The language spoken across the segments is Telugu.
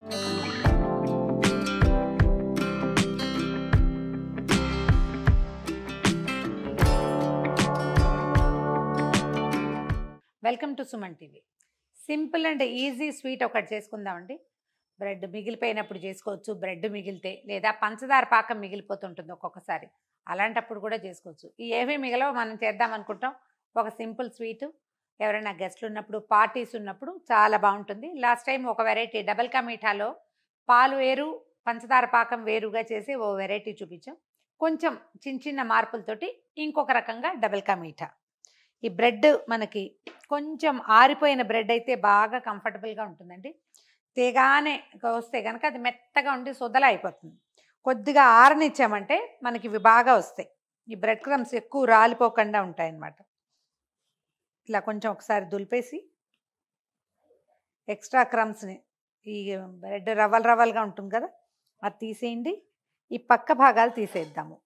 welcome to Suman TV simple and easy sweet ఒకటి చేసుకుందామండి బ్రెడ్ మిగిలిపోయినప్పుడు చేసుకోవచ్చు బ్రెడ్ మిగిలితే లేదా పంచదార పాకం మిగిలిపోతుంటుంది ఒక్కొక్కసారి అలాంటప్పుడు కూడా చేసుకోవచ్చు ఈ ఏవి మిగలవు మనం చేద్దాం అనుకుంటాం ఒక సింపుల్ స్వీట్ ఎవరైనా గెస్ట్లు ఉన్నప్పుడు పార్టీస్ ఉన్నప్పుడు చాలా బాగుంటుంది లాస్ట్ టైం ఒక వెరైటీ డబల్ కా మీఠాలో పాలు వేరు పంచదార పాకం వేరుగా చేసి ఓ వెరైటీ చూపించాం కొంచెం చిన్న చిన్న మార్పులతోటి ఇంకొక రకంగా డబల్ కా మీఠా ఈ బ్రెడ్ మనకి కొంచెం ఆరిపోయిన బ్రెడ్ అయితే బాగా కంఫర్టబుల్గా ఉంటుందండి తేగానే వస్తే కనుక అది మెత్తగా ఉండి సొదలా అయిపోతుంది కొద్దిగా ఆరనిచ్చామంటే మనకి ఇవి బాగా వస్తాయి ఈ బ్రెడ్ క్రమ్స్ ఎక్కువ రాలిపోకుండా ఉంటాయి అన్నమాట ఇట్లా కొంచెం ఒకసారి దులిపేసి ఎక్స్ట్రా క్రమ్స్ని ఈ బ్రెడ్ రవ్వలు రవ్వలుగా ఉంటుంది కదా అది తీసేయండి ఈ పక్క భాగాలు తీసేద్దాము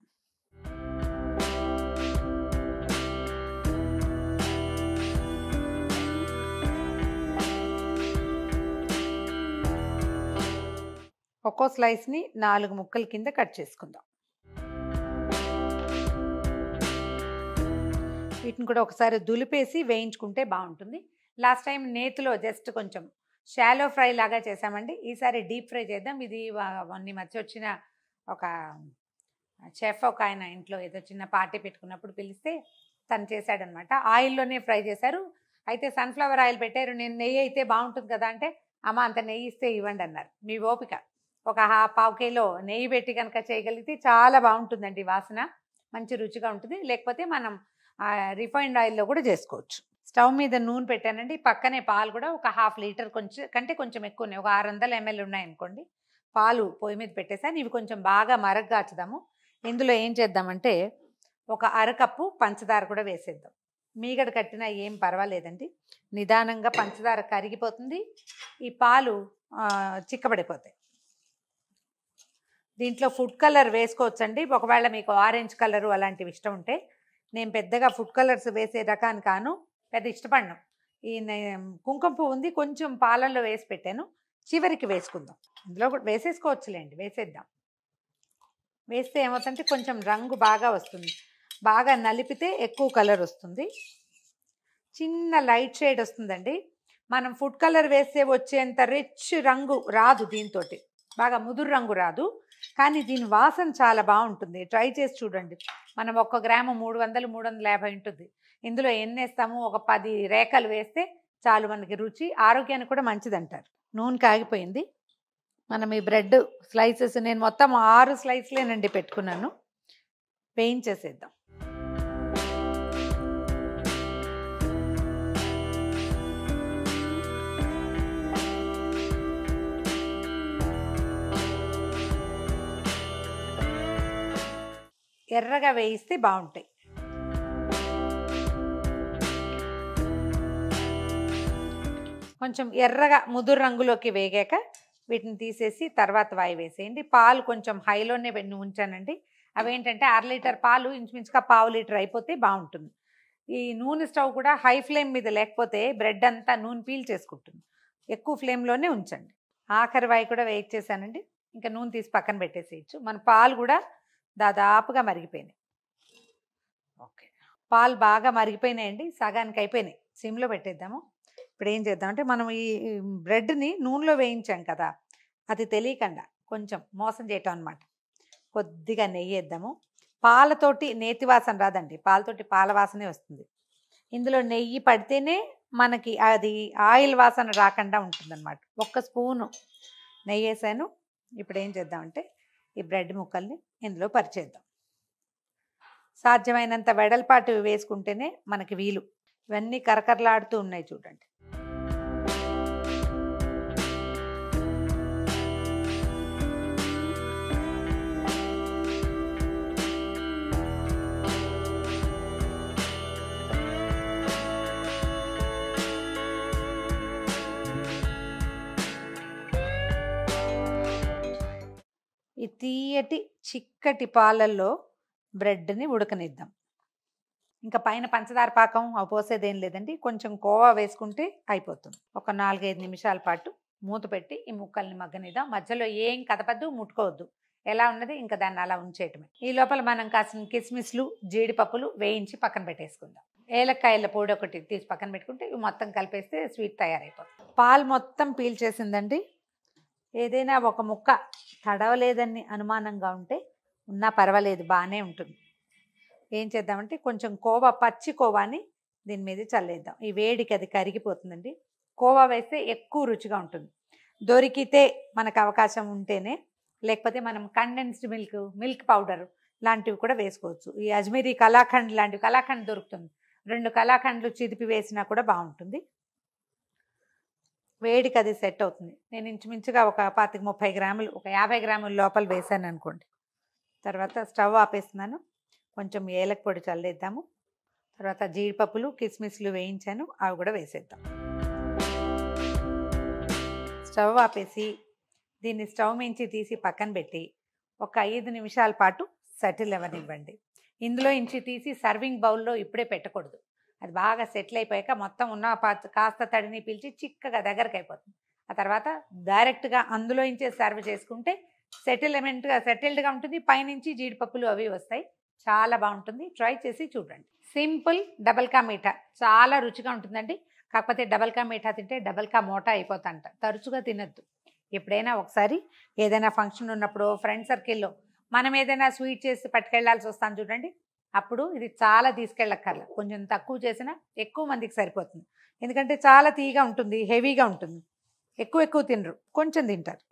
ఒక్కో స్లైస్ని నాలుగు ముక్కల కింద కట్ చేసుకుందాం వీటిని కూడా ఒకసారి దులిపేసి వేయించుకుంటే బాగుంటుంది లాస్ట్ టైం నేతిలో జస్ట్ కొంచెం షాలో ఫ్రై లాగా చేసామండి ఈసారి డీప్ ఫ్రై చేద్దాం ఇది వా- మొన్న మధ్య వచ్చిన ఒక చెఫ్ ఒక ఆయన ఇంట్లో ఏదో చిన్న పార్టీ పెట్టుకున్నప్పుడు పిలిస్తే తను చేశాడనమాట ఆయిల్లోనే ఫ్రై చేశారు అయితే సన్ఫ్లవర్ ఆయిల్ పెట్టారు నేను నెయ్యి అయితే బాగుంటుంది కదా అంటే అమ్మ అంత నెయ్యి ఇస్తే ఇవ్వండి అన్నారు మీ ఓపిక ఒక హా పావు కిలో నెయ్యి పెట్టి కనుక చేయగలిగితే చాలా బాగుంటుందండి వాసన మంచి రుచిగా ఉంటుంది లేకపోతే మనం రిఫైన్డ్ ఆయిల్లో కూడా చేసుకోవచ్చు స్టవ్ మీద నూనె పెట్టానండి పక్కనే పాలు కూడా ఒక హాఫ్ లీటర్ కొంచెం కంటే కొంచెం ఎక్కువనే ఒక ఆరు వందల ఎంఎల్ ఉన్నాయనుకోండి పాలు పొయ్యి మీద పెట్టేసాను ఇవి కొంచెం బాగా మరగ్గాచుదాము ఇందులో ఏం చేద్దామంటే ఒక అరకప్పు పంచదార కూడా వేసేద్దాం మీగడ కట్టినా ఏం పర్వాలేదండి నిదానంగా పంచదార కరిగిపోతుంది ఈ పాలు ఆ, చిక్కబడిపోతాయి దీంట్లో ఫుడ్ కలర్ వేసుకోవచ్చండి ఒకవేళ మీకు ఆరెంజ్ కలరు అలాంటివి ఇష్టం ఉంటే నేను పెద్దగా ఫుడ్ కలర్స్ వేసే రకాన్ని కాను పెద్ద ఇష్టపడను ఈ నే- కుంకుమ పువ్వు ఉంది కొంచెం పాలల్లో వేసి పెట్టాను చివరికి వేసుకుందాం ఇందులో కూడా వేసేసుకోవచ్చులేండి వేసేద్దాం వేస్తే ఏమవుతుందంటే కొంచెం రంగు బాగా వస్తుంది బాగా నలిపితే ఎక్కువ కలర్ వస్తుంది చిన్న లైట్ షేడ్ వస్తుందండి మనం ఫుడ్ కలర్ వేస్తే వచ్చేంత రిచ్ రంగు రాదు దీంతో బాగా ముదురు రంగు రాదు కానీ దీని వాసన చాలా బాగుంటుంది ట్రై చేసి చూడండి మనం ఒక్క గ్రాము మూడు వందలు మూడు వందల యాభై ఉంటుంది ఇందులో ఎన్ని వేస్తాము ఒక పది రేఖలు వేస్తే చాలు మనకి రుచి ఆరోగ్యానికి కూడా మంచిది అంటారు నూనె కాగిపోయింది మనం ఈ బ్రెడ్ స్లైసెస్ నేను మొత్తం ఆరు స్లైస్లేనండి పెట్టుకున్నాను వేయించేసేద్దాం ఎర్రగా వేయిస్తే బాగుంటాయి కొంచెం ఎర్రగా ముదురు రంగులోకి వేగాక వీటిని తీసేసి తర్వాత వాయి వేసేయండి పాలు కొంచెం హైలోనే పెట్టి ఉంచానండి అవేంటంటే అర లీటర్ పాలు ఇంచుమించుగా పావు లీటర్ అయిపోతే బాగుంటుంది ఈ నూనె స్టవ్ కూడా హై ఫ్లేమ్ మీద లేకపోతే బ్రెడ్ అంతా నూనె పీల్ చేసుకుంటుంది ఎక్కువ ఫ్లేమ్లోనే ఉంచండి ఆఖరి వాయి కూడా వెయిట్ చేశానండి ఇంకా నూనె తీసి పక్కన పెట్టేసేయచ్చు మన పాలు కూడా దాదాపుగా మరిగిపోయినాయి ఓకే పాలు బాగా మరిగిపోయినాయండి సగానికి అయిపోయినాయి సిమ్లో పెట్టేద్దాము ఇప్పుడు ఏం చేద్దామంటే మనం ఈ ఈ బ్రెడ్ని నూనెలో వేయించాం కదా అది తెలియకుండా కొంచెం మోసం చేయటం అనమాట కొద్దిగా నెయ్యి వేద్దాము పాలతోటి నేతి వాసన రాదండి పాలతోటి పాల వాసనే వస్తుంది ఇందులో నెయ్యి పడితేనే మనకి అది ఆయిల్ వాసన రాకుండా ఉంటుందన్నమాట ఒక్క స్పూను నెయ్యి వేసాను ఇప్పుడు ఏం చేద్దామంటే ఈ బ్రెడ్ ముక్కల్ని ఇందులో పరిచేద్దాం సాధ్యమైనంత వెడల్పాటు వేసుకుంటేనే మనకి వీలు ఇవన్నీ కరకరలాడుతూ ఉన్నాయి చూడండి ఈ తీయటి చిక్కటి పాలల్లో బ్రెడ్ని ఉడకనిద్దాం ఇంకా పైన పంచదార పాకం అవి పోసేదేం లేదండి కొంచెం కోవా వేసుకుంటే అయిపోతుంది ఒక నాలుగైదు నిమిషాల పాటు మూత పెట్టి ఈ ముక్కల్ని మగ్గనిద్దాం మధ్యలో ఏం కదపద్దు ముట్టుకోవద్దు ఎలా ఉన్నది ఇంకా దాన్ని అలా ఉంచేయటమే ఈ లోపల మనం కాసిన కిస్మిస్లు జీడిపప్పులు వేయించి పక్కన పెట్టేసుకుందాం ఏలక్కాయల పొడి ఒకటి తీసి పక్కన పెట్టుకుంటే ఇవి మొత్తం కలిపేస్తే స్వీట్ తయారైపోతుంది పాలు మొత్తం పీల్చేసిందండి ఏదైనా ఒక ముక్క తడవలేదని అనుమానంగా ఉంటే ఉన్నా పర్వాలేదు బాగానే ఉంటుంది ఏం చేద్దామంటే కొంచెం కోవా పచ్చి కోవాని దీని మీద చల్లేద్దాం ఈ వేడికి అది కరిగిపోతుందండి కోవా వేస్తే ఎక్కువ రుచిగా ఉంటుంది దొరికితే మనకు అవకాశం ఉంటేనే లేకపోతే మనం కండెన్స్డ్ మిల్క్ మిల్క్ పౌడర్ లాంటివి కూడా వేసుకోవచ్చు ఈ అజ్మీరీ కలాఖండ్ లాంటివి కలాఖండ్ దొరుకుతుంది రెండు కలాఖండ్లు చిదిపి వేసినా కూడా బాగుంటుంది వేడికి అది సెట్ అవుతుంది నేను ఇంచుమించుగా ఒక పాతిక ముప్పై గ్రాములు ఒక యాభై గ్రాముల లోపల వేసాను అనుకోండి తర్వాత స్టవ్ ఆపేస్తున్నాను కొంచెం ఏలక పొడి చల్లేద్దాము తర్వాత జీడిపప్పులు కిస్మిస్లు వేయించాను అవి కూడా వేసేద్దాం స్టవ్ ఆపేసి దీన్ని స్టవ్ మించి తీసి పక్కన పెట్టి ఒక ఐదు నిమిషాల పాటు సెటిల్ అవ్వనివ్వండి ఇందులో ఇంచి తీసి సర్వింగ్ బౌల్లో ఇప్పుడే పెట్టకూడదు అది బాగా సెటిల్ అయిపోయాక మొత్తం ఉన్న పా- కాస్త తడిని పీల్చి చిక్కగా దగ్గరకు అయిపోతుంది ఆ తర్వాత డైరెక్ట్గా అందులో ఇంచే సర్వ్ చేసుకుంటే సెటిల్మెంట్గా సెటిల్డ్గా ఉంటుంది పైనుంచి జీడిపప్పులు అవి వస్తాయి చాలా బాగుంటుంది ట్రై చేసి చూడండి సింపుల్ డబల్ కా మీఠా చాలా రుచిగా ఉంటుందండి కాకపోతే డబల్ కా మీఠా తింటే డబల్ కా మోటా అయిపోతాంట తరచుగా తినద్దు ఎప్పుడైనా ఒకసారి ఏదైనా ఫంక్షన్ ఉన్నప్పుడు ఫ్రెండ్ సర్కిల్లో మనం ఏదైనా స్వీట్ చేసి పట్టుకెళ్లాల్సి వస్తాను చూడండి అప్పుడు ఇది చాలా తీసుకెళ్ళక్కర్ల కొంచెం తక్కువ చేసినా ఎక్కువ మందికి సరిపోతుంది ఎందుకంటే చాలా తీగా ఉంటుంది హెవీగా ఉంటుంది ఎక్కువ ఎక్కువ తినరు కొంచెం తింటారు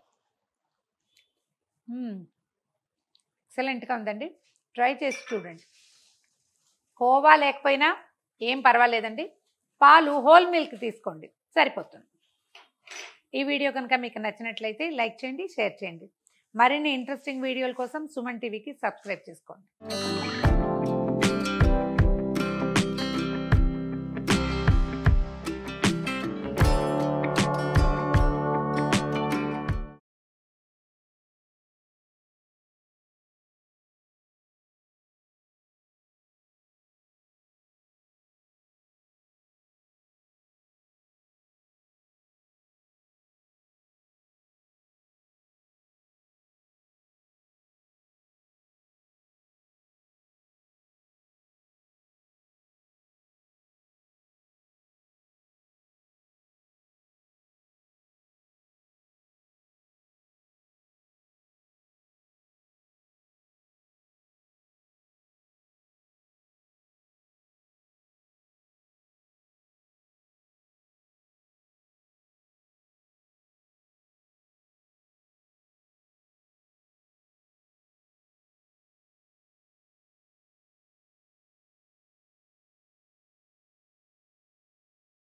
ఎక్సలెంట్గా ఉందండి ట్రై చేసి చూడండి కోవా లేకపోయినా ఏం పర్వాలేదండి పాలు హోల్ మిల్క్ తీసుకోండి సరిపోతుంది ఈ వీడియో కనుక మీకు నచ్చినట్లయితే లైక్ చేయండి షేర్ చేయండి మరిన్ని ఇంట్రెస్టింగ్ వీడియోల కోసం సుమన్ టీవీకి సబ్స్క్రైబ్ చేసుకోండి